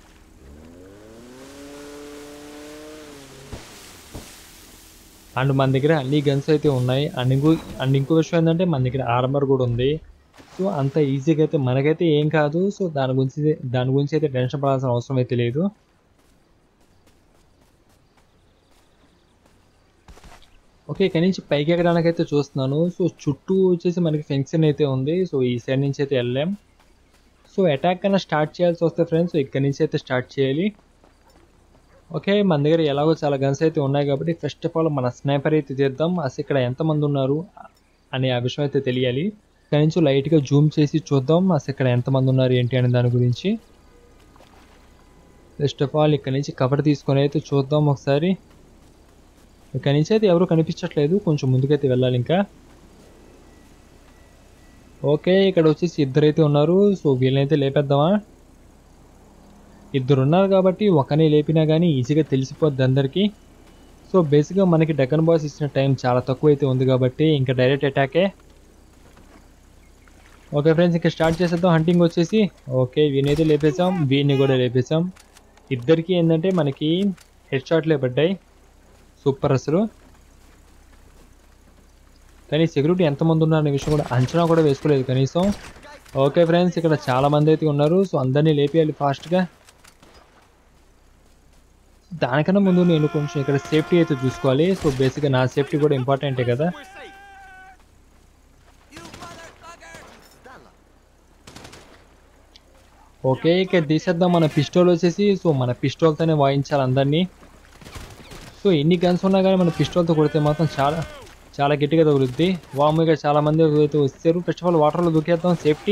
అండ్ మన దగ్గర అన్ని గన్స్ అయితే ఉన్నాయి అండ్ ఇంకో అండ్ ఇంకో విషయం ఏంటంటే మన దగ్గర ఆర్మర్ కూడా ఉంది సో అంత ఈజీగా అయితే మనకైతే ఏం కాదు సో దాని గురించి దాని గురించి అయితే టెన్షన్ పడాల్సిన అవసరం అయితే లేదు ఓకే ఇక్కడ నుంచి పైకి ఎక్కడానికి అయితే చూస్తున్నాను సో చుట్టూ వచ్చేసి మనకి ఫెన్సింగ్ అయితే ఉంది సో ఈ సైడ్ నుంచి అయితే వెళ్ళాం సో అటాక్ కన్నా స్టార్ట్ చేయాల్సి వస్తే ఫ్రెండ్స్ ఇక్కడ నుంచి అయితే స్టార్ట్ చేయాలి ఓకే మన దగ్గర ఎలాగో చాలా గన్స్ అయితే ఉన్నాయి కాబట్టి ఫస్ట్ ఆఫ్ ఆల్ మన స్నైపర్ అయితే తీద్దాం అసలు ఇక్కడ ఎంతమంది ఉన్నారు అనే ఆ విషయం అయితే తెలియాలి ఇక్కడ నుంచి లైట్గా జూమ్ చేసి చూద్దాం అసలు ఇక్కడ ఎంతమంది ఉన్నారు ఏంటి అనే దాని గురించి ఫస్ట్ ఆఫ్ ఆల్ ఇక్కడ నుంచి కవర్ తీసుకొని అయితే చూద్దాం ఒకసారి ఇక్కడ నుంచి అయితే ఎవరు కనిపించట్లేదు కొంచెం ముందుకైతే వెళ్ళాలి ఇంకా ఓకే ఇక్కడ వచ్చేసి ఇద్దరైతే ఉన్నారు సో వీళ్ళనైతే లేపేద్దామా ఇద్దరు ఉన్నారు కాబట్టి ఒకనే లేపినా కానీ ఈజీగా తెలిసిపోద్ది అందరికీ సో బేసిక్గా మనకి డెక్కన్ బాస్ ఇచ్చిన టైం చాలా తక్కువ అయితే ఉంది కాబట్టి ఇంకా డైరెక్ట్ అటాకే ఓకే ఫ్రెండ్స్ ఇంకా స్టార్ట్ చేసేద్దాం హంటింగ్ వచ్చేసి ఓకే వీనైతే లేపేసాం వీడిని కూడా లేపేసాం ఇద్దరికి ఏంటంటే మనకి హెడ్ షాట్లే పడ్డాయి సూపర్ అసలు కానీ సెక్యూరిటీ ఎంతమంది ఉన్నారు అనే విషయం కూడా అంచనా కూడా వేసుకోలేదు కనీసం ఓకే ఫ్రెండ్స్ ఇక్కడ చాలా మంది అయితే ఉన్నారు సో అందరినీ లేపేయాలి ఫాస్ట్గా దానికన్నా ముందు నేను కొంచెం ఇక్కడ సేఫ్టీ అయితే చూసుకోవాలి సో బేసిక్గా నా సేఫ్టీ కూడా ఇంపార్టెంటే కదా ఓకే ఇక తీసేద్దాం మన పిస్టోల్ వచ్చేసి సో మన పిస్టోల్తోనే వాయించాలి అందరినీ సో ఎన్ని గన్స్ ఉన్నా కానీ మన పిస్టోల్తో కొడితే మాత్రం చాలా చాలా గట్టిగా తగులుద్ది వాముగా చాలా మంది అయితే వచ్చారు ఫస్ట్ ఆఫ్ ఆల్ వాటర్లో దూకేద్దాం సేఫ్టీ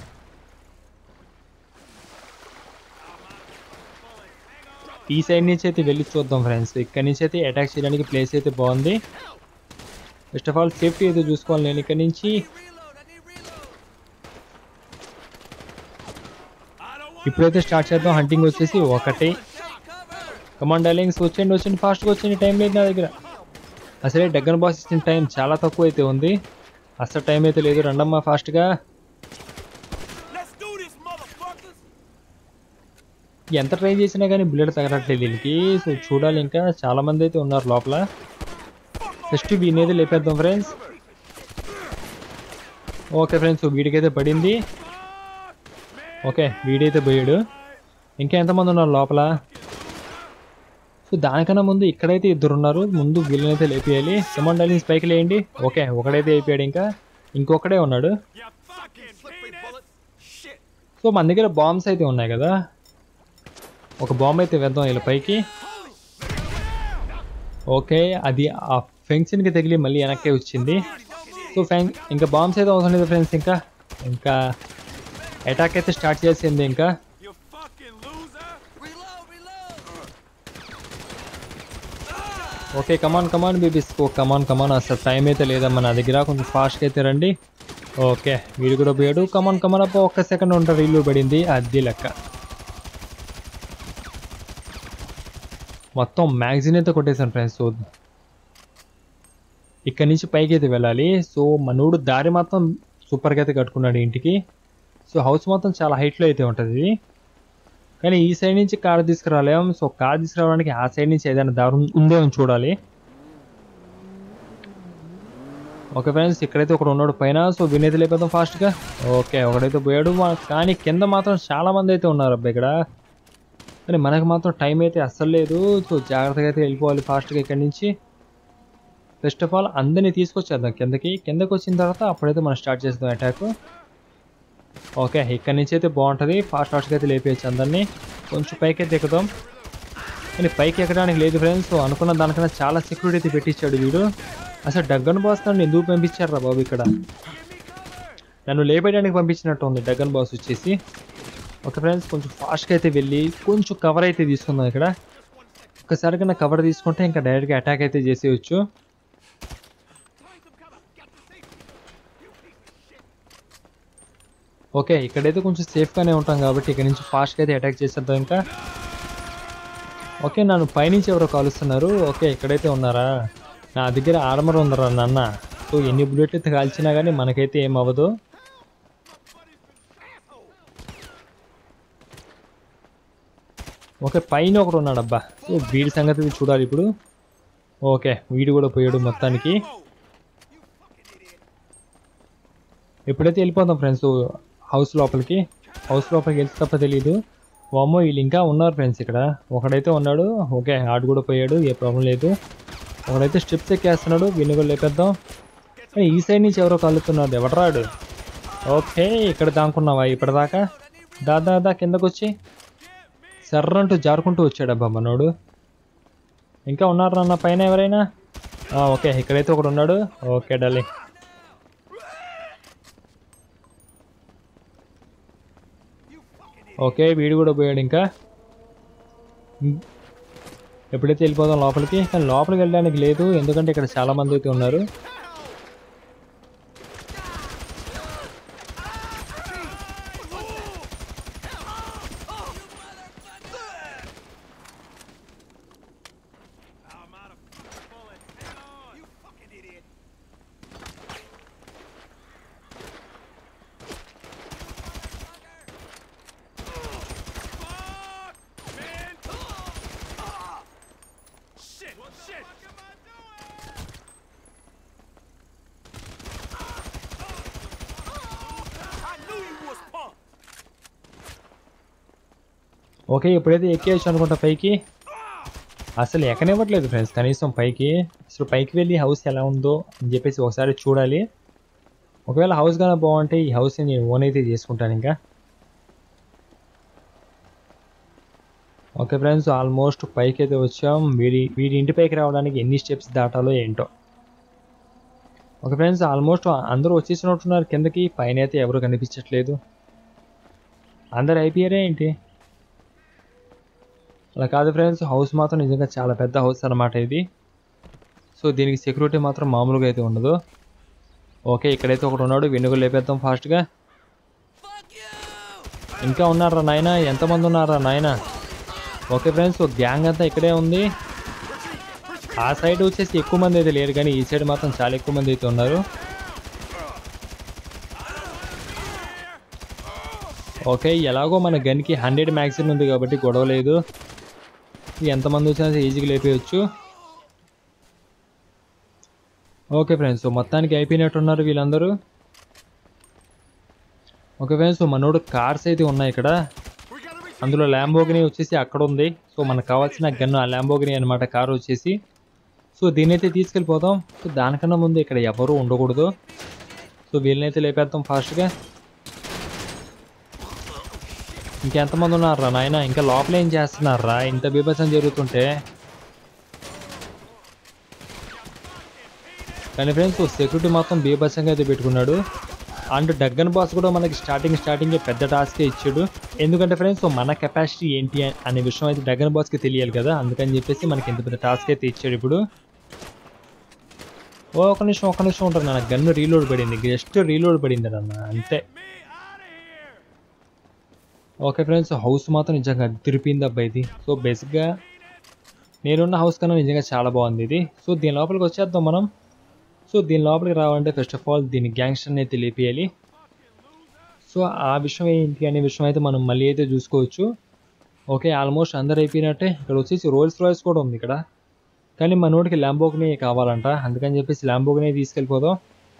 ఈ సైడ్ నుంచి అయితే వెళ్ళి చూద్దాం ఫ్రెండ్స్ ఇక్కడ నుంచి అయితే అటాక్ చేయడానికి ప్లేస్ అయితే బాగుంది ఫస్ట్ ఆఫ్ ఆల్ సేఫ్టీ అయితే చూసుకోవాలి నేను ఇక్కడ నుంచి ఇప్పుడైతే స్టార్ట్ చేద్దాం హంటింగ్ వచ్చేసి ఒకటి కమాండ్ డైలింగ్స్ వచ్చేయండి వచ్చేయండి ఫాస్ట్గా వచ్చేయండి టైం లేదు నా దగ్గర అసలే డగ్గన్ బాస్ ఇచ్చిన టైం చాలా తక్కువ అయితే ఉంది అసలు టైం అయితే లేదు రండమ్మా ఫాస్ట్గా Let's do this, motherfuckers! ఎంత ట్రై చేసినా కానీ బుల్లెట్ తగలట్లేదు వీళ్ళకి సో చూడాలి ఇంకా చాలా మంది అయితే ఉన్నారు లోపల ఫస్ట్ వీనేది లేపేద్దాం ఫ్రెండ్స్ ఓకే ఫ్రెండ్స్ వీడికైతే పడింది ఓకే వీడైతే పోయాడు ఇంకా ఎంతమంది ఉన్నారు లోపల సో దానికన్నా ముందు ఇక్కడైతే ఇద్దరు ఉన్నారు ముందు వీళ్ళనైతే లేపేయాలి కమాండ్ డైలింగ్స్ పైకి లేయండి ఓకే ఒకడైతే అయిపోయాడు ఇంకా ఇంకొకడే ఉన్నాడు You fucking penis! Shit! So మన దగ్గర బాంబ్స్ అయితే ఉన్నాయి కదా ఒక బాంబ్ అయితే వేద్దాం వీళ్ళ పైకి ఓకే అది ఆ ఫెన్షన్కి తగిలి మళ్ళీ వెనక్కి వచ్చింది సో ఫెన్ ఇంకా బాంబ్స్ అయితే అవసరం లేదు ఫ్రెండ్స్ ఇంకా ఇంకా అటాక్ అయితే స్టార్ట్ చేసింది ఇంకా You fucking loser! Reload, reload. Okay come on come on babies oh come on come on అసలు టైం అయితే లేదమ్మా నా దగ్గర కొంచెం ఫాస్ట్గా అయితే రండి ఓకే వీడు కూడా పోయాడు కమాన్ కమాన్ అప్ప ఒక్క సెకండ్ ఉంటారు ఇల్లు పడింది అది లెక్క మొత్తం మ్యాగజైన్ అయితే కొట్టేశాను ఫ్రెండ్స్ సో ఇక్కడ నుంచి పైకి అయితే వెళ్ళాలి సో మనోడు దారి మాత్రం సూపర్గా అయితే కట్టుకున్నాడు ఇంటికి సో హౌస్ మొత్తం చాలా హైట్లో అయితే ఉంటుంది ఇది కానీ ఈ సైడ్ నుంచి కార్ తీసుకురాలేం సో కార్ తీసుకురావడానికి ఆ సైడ్ నుంచి ఏదైనా దారి ఉం- ఉందేమో చూడాలి ఓకే ఫ్రెండ్స్ ఇక్కడైతే ఒకడు ఉన్నాడు పైన సో వినేది లేపేద్దాం ఫాస్ట్గా ఓకే ఒకడైతే పోయాడు వా- కానీ కింద మాత్రం చాలా మంది అయితే ఉన్నారు అబ్బాయి ఇక్కడ కానీ మనకు మాత్రం టైం అయితే అస్సలు లేదు సో జాగ్రత్తగా అయితే వెళ్ళిపోవాలి ఫాస్ట్గా ఇక్కడి నుంచి ఫస్ట్ ఆఫ్ ఆల్ అందరినీ తీసుకొచ్చేద్దాం కిందకి కిందకి వచ్చిన తర్వాత అప్పుడైతే మనం స్టార్ట్ చేద్దాం అటాక్ ఓకే ఇక్కడ నుంచి అయితే బాగుంటుంది ఫాస్ట్ ఫాస్ట్గా అయితే లేపేయచ్చు అందరినీ కొంచెం పైకి అయితే ఎక్కుదాం కానీ పైకి ఎక్కడానికి లేదు ఫ్రెండ్స్ సో అనుకున్న దానికన్నా చాలా సెక్యూరిటీ అయితే పెట్టించాడు వీడు అసలు డగ్గన్ బాస్ నన్ను ఎందుకు పంపించారు రా బాబు ఇక్కడ నన్ను లేపేయడానికి పంపించినట్టు ఉంది డగ్గన్ బాస్ వచ్చేసి ఓకే ఫ్రెండ్స్ కొంచెం ఫాస్ట్గా అయితే వెళ్ళి కొంచెం కవర్ అయితే తీసుకుందాం ఇక్కడ ఒక్కసారి కన్నా కవర్ తీసుకుంటే ఇంకా డైరెక్ట్గా అటాక్ అయితే చేసేయచ్చు ఓకే ఇక్కడైతే కొంచెం సేఫ్గానే ఉంటాం కాబట్టి ఇక్కడ నుంచి ఫాస్ట్గా అయితే అటాక్ చేసేద్దాం ఇంకా ఓకే నన్ను పైనుంచి ఎవరో కాలుస్తున్నారు ఓకే ఇక్కడైతే ఉన్నారా నా దగ్గర ఆర్మర్ ఉందరా నాన్న సో ఎన్ని బుల్లెట్లు అయితే కాల్చినా కానీ మనకైతే ఏం అవ్వదు ఓకే పైన ఒకడు ఉన్నాడు అబ్బా సో వీడి సంగతి చూడాలి ఇప్పుడు ఓకే వీడు కూడా పోయాడు మొత్తానికి ఎప్పుడైతే వెళ్ళిపోతాం ఫ్రెండ్స్ హౌస్ లోపలికి హౌస్ లోపలికి వెళ్తే తప్ప తెలియదు వామ్మో వీళ్ళు ఇంకా ఉన్నారు ఫ్రెండ్స్ ఇక్కడ ఒకడైతే ఉన్నాడు ఓకే ఆడు కూడా పోయాడు ఏ ప్రాబ్లం లేదు ఒకడైతే స్టెప్స్ ఎక్కేస్తున్నాడు వీళ్ళు కూడా లేపేద్దాం కానీ ఈ సైడ్ నుంచి ఎవరో కలుగుతున్నారు ఎవడరాడు ఓకే ఇక్కడ దానుకున్నావా ఇప్పటిదాకా దాదా దా కిందకు వచ్చి సర్రంటూ జారుకుంటూ వచ్చాడు అబ్బా మనోడు ఇంకా ఉన్నారు అన్న పైన ఎవరైనా ఆ, ఓకే ఇక్కడైతే ఒకడు ఉన్నాడు ఓకే డల్లి ఓకే వీడు కూడా పోయాడు ఇంకా ఉమ్. ఎప్పుడైతే వెళ్ళిపోదాం లోపలికి కానీ లోపలికి వెళ్ళడానికి లేదు ఎందుకంటే ఇక్కడ చాలా మంది అయితే ఉన్నారు I'm out of bullets. Hang on. You fucking idiot. Fuck, man. Shit, shit. I knew you was punk. Okay ఇప్పుడైతే ఎక్కేయచ్చు అనుకుంటా పైకి అసలు ఎక్కనివ్వట్లేదు ఫ్రెండ్స్ కనీసం పైకి అసలు పైకి వెళ్ళి హౌస్ ఎలా ఉందో అని చెప్పేసి ఒకసారి చూడాలి ఒకవేళ హౌస్ కానీ బాగుంటే ఈ హౌస్ని నేను ఓన్ అయితే చేసుకుంటాను ఇంకా ఓకే ఫ్రెండ్స్ ఆల్మోస్ట్ పైకి అయితే వచ్చాం వీడి వీడి ఇంటి పైకి రావడానికి ఎన్ని స్టెప్స్ దాటాలో ఏంటో ఓకే ఫ్రెండ్స్ ఆల్మోస్ట్ అందరూ వచ్చేసినట్టున్నారు కిందకి పైన అయితే ఎవరు కనిపించట్లేదు అందరు అయిపోయారే ఏంటి అలా కాదు ఫ్రెండ్స్ హౌస్ మాత్రం నిజంగా చాలా పెద్ద హౌస్ అన్నమాట ఇది సో దీనికి సెక్యూరిటీ మాత్రం మామూలుగా అయితే ఉండదు ఓకే ఇక్కడైతే ఒకడు ఉన్నాడు వెనుక లేపేద్దాం ఫాస్ట్గా Fuck you! ఇంకా ఉన్నారా నాయన ఎంతమంది ఉన్నారా నాయన ఓకే ఫ్రెండ్స్ గ్యాంగ్ అంతా ఇక్కడే ఉంది ఆ సైడ్ వచ్చేసి ఎక్కువ మంది అయితే లేరు కానీ ఈ సైడ్ మాత్రం చాలా ఎక్కువ మంది అయితే ఉన్నారు ఓకే ఎలాగో మన గన్కి హండ్రెడ్ మ్యాక్సిమం ఉంది కాబట్టి గొడవ లేదు ఎంతమంది వచ్చినా సరే ఈజీగా లేపేయచ్చు ఓకే ఫ్రెండ్స్ సో మొత్తానికి అయిపోయినట్టున్నారు వీళ్ళందరూ ఓకే ఫ్రెండ్స్ సో మనోడు కార్స్ అయితే ఉన్నాయి ఇక్కడ అందులో ల్యాంబోగిని వచ్చేసి అక్కడ ఉంది సో మనకు కావాల్సిన గన్ను ఆ ల్యాంబోగిని అనమాట కార్ వచ్చేసి సో దీన్ని అయితే తీసుకెళ్ళిపోదాం సో దానికన్నా ముందు ఇక్కడ ఎవరు ఉండకూడదు సో వీళ్ళనైతే లేపేద్దాం ఫాస్ట్గా ఇంకెంతమంది ఉన్నారా నాయన ఇంకా లోపల ఏం చేస్తున్నారా ఇంత బీభత్సం జరుగుతుంటే కానీ ఫ్రెండ్స్ సెక్యూరిటీ మొత్తం బీభత్సంగా అయితే పెట్టుకున్నాడు అండ్ డగ్గన్ బాస్ కూడా మనకి స్టార్టింగ్ స్టార్టింగ్ పెద్ద టాస్కే ఇచ్చాడు ఎందుకంటే ఫ్రెండ్స్ మన కెపాసిటీ ఏంటి అ- అనే విషయం అయితే డగ్గన్ బాస్కి తెలియాలి కదా అందుకని చెప్పేసి మనకి ఇంత పెద్ద టాస్క్ అయితే ఇచ్చాడు ఇప్పుడు ఓ ఒక నిమిషం ఒక నిమిషం ఉంటారు నా గన్ను రీలోడ్ పడింది జస్ట్ రీలోడ్ పడింది అన్న అంతే ఓకే ఫ్రెండ్స్ హౌస్ మాత్రం నిజంగా తిరిపింది అబ్బాయి ఇది సో బేసిక్గా నేనున్న హౌస్ కన్నా నిజంగా చాలా బాగుంది ఇది సో దీని లోపలికి వచ్చేద్దాం మనం సో దీని లోపలికి రావాలంటే ఫస్ట్ ఆఫ్ ఆల్ దీని గ్యాంగ్స్టర్ని అయితే లేపేయాలి సో ఆ విషయం ఏంటి అనే విషయం అయితే మనం మళ్ళీ అయితే చూసుకోవచ్చు ఓకే ఆల్మోస్ట్ అందరు అయిపోయినట్టే ఇక్కడ వచ్చేసి రోల్స్ రాయ్స్ కూడా ఉంది ఇక్కడ కానీ మనోడికి ల్యాంబోగ్ని కావాలంట అందుకని చెప్పేసి ల్యాంబోగ్ని తీసుకెళ్ళిపోదాం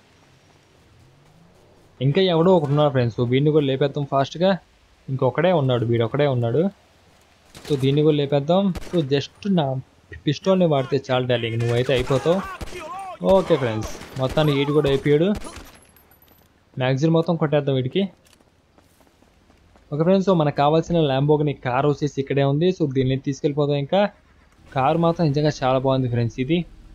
ఇంకా ఎవడో ఒకడు ఉన్నాడు ఫ్రెండ్స్ సో వీడిని కూడా లేపేద్దాం ఫాస్ట్గా ఇంకొకడే ఉన్నాడు వీడు ఒకడే ఉన్నాడు సో దీన్ని కూడా లేపేద్దాం సో జస్ట్ నా పిస్టోల్ని వాడితే చాలు డార్లింగ్ నువ్వైతే అయిపోతావు ఓకే ఫ్రెండ్స్ మొత్తానికి వీటి కూడా అయిపోయాడు మ్యాక్సిమం మొత్తం కొట్టేద్దాం వీటికి ఓకే ఫ్రెండ్స్ సో మనకు కావాల్సిన ల్యాంబోగిని కార్ వచ్చేసి ఇక్కడే ఉంది సో దీన్ని తీసుకెళ్ళిపోదాం ఇంకా కార్ మాత్రం నిజంగా చాలా బాగుంది ఫ్రెండ్స్ ఇది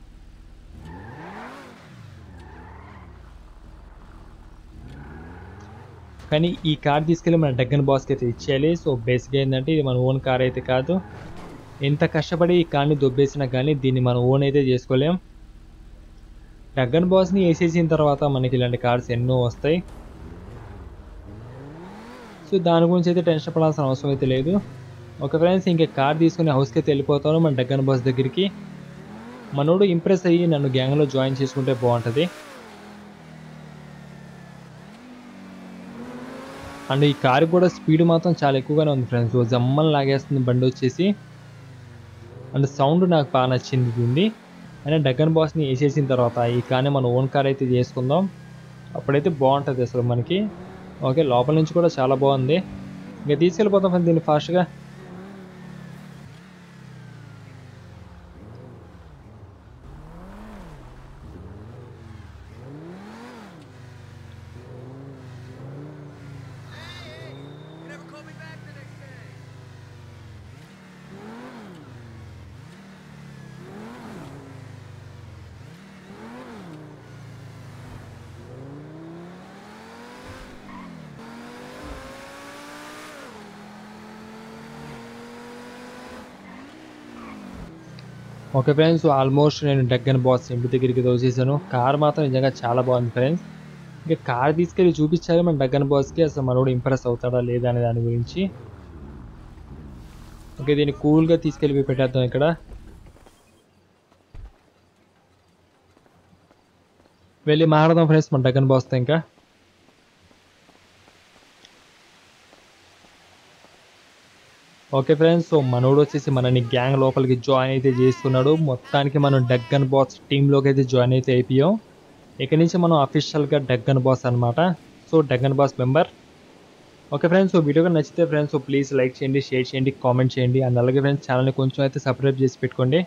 కానీ ఈ కార్ తీసుకెళ్ళి మన డగ్గన్ బాస్కి అయితే ఇచ్చేయాలి సో బేసిక్గా ఏంటంటే ఇది మన ఓన్ కార్ అయితే కాదు ఎంత కష్టపడి ఈ కార్ని దొబ్బేసినా కానీ దీన్ని మనం ఓన్ అయితే చేసుకోలేం డగ్గన్ బాస్ని వేసేసిన తర్వాత మనకి ఇలాంటి కార్స్ ఎన్నో వస్తాయి సో దాని గురించి అయితే టెన్షన్ పడాల్సిన అవసరం అయితే లేదు ఒక ఫ్రెండ్స్ ఇంకా కార్ తీసుకుని హౌస్కి అయితే వెళ్ళిపోతాను మన డగ్గన్ బాస్ దగ్గరికి మనోడు ఇంప్రెస్ అయ్యి నన్ను గ్యాంగ్లో జాయిన్ చేసుకుంటే బాగుంటుంది అండ్ ఈ కార్ కూడా స్పీడ్ మాత్రం చాలా ఎక్కువగానే ఉంది ఫ్రెండ్స్ జమ్మని లాగేస్తుంది బండి వచ్చేసి అండ్ సౌండ్ నాకు బాగా నచ్చింది దీన్ని అయినా డగ్గన్ బాస్ని వేసేసిన తర్వాత ఈ కార్ని మనం ఓన్ కార్ అయితే చేసుకుందాం అప్పుడైతే బాగుంటుంది అసలు మనకి ఓకే లోపల నుంచి కూడా చాలా బాగుంది ఇంకా తీసుకెళ్ళిపోతాం ఫ్రెండ్స్ దీన్ని ఫాస్ట్గా You never called me back the next day. Okay friends almost నేను డగ్గన్ బాస్ ఇంటి దగ్గరికి తోసేసాను కార్ మాత్రం నిజంగా చాలా బాగుంది ఫ్రెండ్స్ ఇంకా కార్ తీసుకెళ్ళి చూపించాలి మన డగ్గన్ బాస్కి అసలు మనోడు ఇంప్రెస్ అవుతాడా లేదా అనే దాని గురించి ఓకే దీన్ని కూల్గా తీసుకెళ్ళి పెట్టేద్దాం ఇక్కడ వెళ్ళి మాట్లాడదాం ఫ్రెండ్స్ మన డగ్గన్ బాస్తో ఇంకా ఓకే ఫ్రెండ్స్ సో మనోడు వచ్చేసి మనని గ్యాంగ్ లోపలికి జాయిన్ అయితే చేస్తున్నాడు మొత్తానికి మనం డగ్గన్ బాస్ టీంలోకి అయితే జాయిన్ అయితే అయిపోయాం ఇక నుంచి మనం అఫీషియల్గా డగ్గన్ బాస్ అనమాట so Duggan boss member okay friends so video నచ్చితే ఫ్రెండ్స్ సో ప్లీజ్ లైక్ చేయండి షేర్ చేయండి కామెంట్ చేయండి అండ్ అలాగే ఫ్రెండ్స్ ఛానల్ని కొంచెం అయితే సబ్స్క్రైబ్ చేసి పెట్టుకోండి